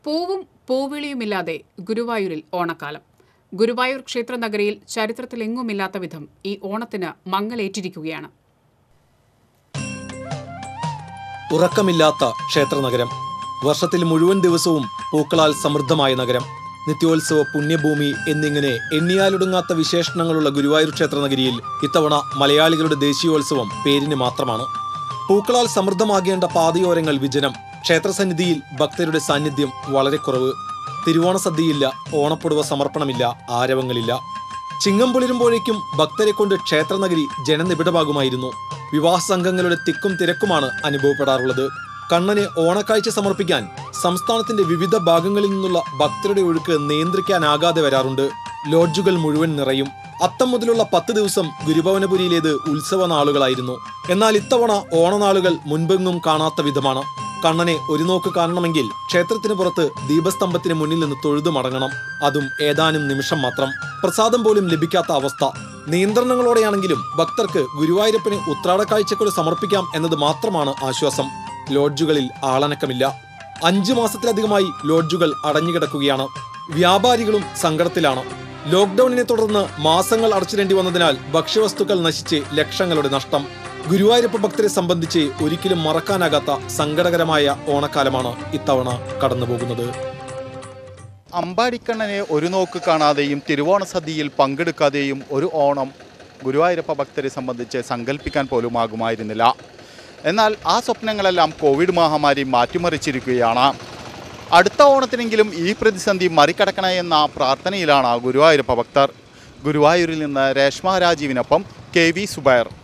പൂവും പൂവിളിയുമില്ലാതെ ഗുരുവായൂരിൽ ഓണക്കാലം ഗുരുവായൂർ ക്ഷേത്ര നഗരിയിൽ ചരിത്രത്തിലെങ്ങുമില്ലാത്ത വിധം ഈ ഓണത്തിന് മങ്ങലേറ്റിരിക്കുകയാണ് ഉറക്കമില്ലാത്ത ക്ഷേത്രനഗരം വർഷത്തിൽ മുഴുവൻ ദിവസവും പൂക്കളാൽ സമൃദ്ധമായ നഗരം നിത്യോത്സവ പുണ്യഭൂമി എന്നിങ്ങനെ എണ്ണിയാലൊടുങ്ങാത്ത വിശേഷണങ്ങളുള്ള ഗുരുവായൂർ ക്ഷേത്രനഗരിയിൽ ഇത്തവണ മലയാളികളുടെ ദേശീയോത്സവം പേരിന് മാത്രമാണ് പൂക്കളാൽ സമൃദ്ധമാകേണ്ട പാതയോരങ്ങൾ വിജനം ക്ഷേത്രസന്നിധിയിൽ ഭക്തരുടെ സാന്നിധ്യം വളരെ കുറവ് തിരുവോണ സദ്യയില്ല ഓണപ്പുടവ സമർപ്പണമില്ല ആരവങ്ങളില്ല ചിങ്ങം പുലരുമ്പോഴേക്കും ഭക്തരെ കൊണ്ട് ക്ഷേത്രനഗരി ജനനിബിഡമാകുമായിരുന്നു വിവാഹ സംഘങ്ങളുടെ തിക്കും തിരക്കുമാണ് അനുഭവപ്പെടാറുള്ളത് കണ്ണന് ഓണക്കാഴ്ച സമർപ്പിക്കാൻ സംസ്ഥാനത്തിന്റെ വിവിധ ഭാഗങ്ങളിൽ നിന്നുള്ള ഭക്തരുടെ ഒഴുക്ക് നിയന്ത്രിക്കാനാകാതെ വരാറുണ്ട് ലോഡ്ജുകൾ മുഴുവൻ നിറയും അത്തം മുതലുള്ള പത്ത് ദിവസം ഗുരുഭവനപുരിയിലേത് ഉത്സവ നാളുകളായിരുന്നു എന്നാൽ ഇത്തവണ ഓണനാളുകൾ മുൻപെങ്ങും കാണാത്ത വിധമാണ് കണ്ണനെ ഒരു നോക്ക് കാണണമെങ്കിൽ ക്ഷേത്രത്തിന് പുറത്ത് ദീപസ്തംഭത്തിന് മുന്നിൽ നിന്ന് തൊഴുതു മടങ്ങണം അതും ഏതാനും നിമിഷം മാത്രം പ്രസാദം പോലും ലഭിക്കാത്ത അവസ്ഥ നിയന്ത്രണങ്ങളോടെയാണെങ്കിലും ഭക്തർക്ക് ഗുരുവായൂരപ്പന് ഉത്രാട കാഴ്ചകൾ സമർപ്പിക്കാം എന്നത് മാത്രമാണ് ആശ്വാസം ലോഡ്ജുകളിൽ ആളനക്കമില്ല അഞ്ചു മാസത്തിലധികമായി ലോഡ്ജുകൾ അടഞ്ഞുകിടക്കുകയാണ് വ്യാപാരികളും സങ്കടത്തിലാണ് ലോക്ക്ഡൌണിനെ തുടർന്ന് മാസങ്ങൾ അടച്ചിടേണ്ടി വന്നതിനാൽ ഭക്ഷ്യവസ്തുക്കൾ നശിച്ച് ലക്ഷങ്ങളുടെ നഷ്ടം ഗുരുവായൂരപ്പ ഭക്തരെ സംബന്ധിച്ച് ഒരിക്കലും മറക്കാനാകാത്ത സങ്കടകരമായ ഓണക്കാലമാണ് ഇത്തവണ കടന്നുപോകുന്നത് അമ്പാടിക്കണ്ണനെ ഒരു നോക്ക് കാണാതെയും തിരുവോണ സദ്യയിൽ പങ്കെടുക്കാതെയും ഒരു ഓണം ഗുരുവായൂരപ്പ ഭക്തരെ സംബന്ധിച്ച് സങ്കല്പിക്കാൻ പോലും ആകുമായിരുന്നില്ല എന്നാൽ ആ സ്വപ്നങ്ങളെല്ലാം കോവിഡ് മഹാമാരി മാറ്റിമറിച്ചിരിക്കുകയാണ് അടുത്ത ഓണത്തിനെങ്കിലും ഈ പ്രതിസന്ധി മറികടക്കണേ എന്ന പ്രാർത്ഥനയിലാണ് ഗുരുവായൂരപ്പ ഭക്തർ ഗുരുവായൂരിൽ നിന്ന് രേഷ്മ രാജീവിനൊപ്പം കെ വി സുബൈർ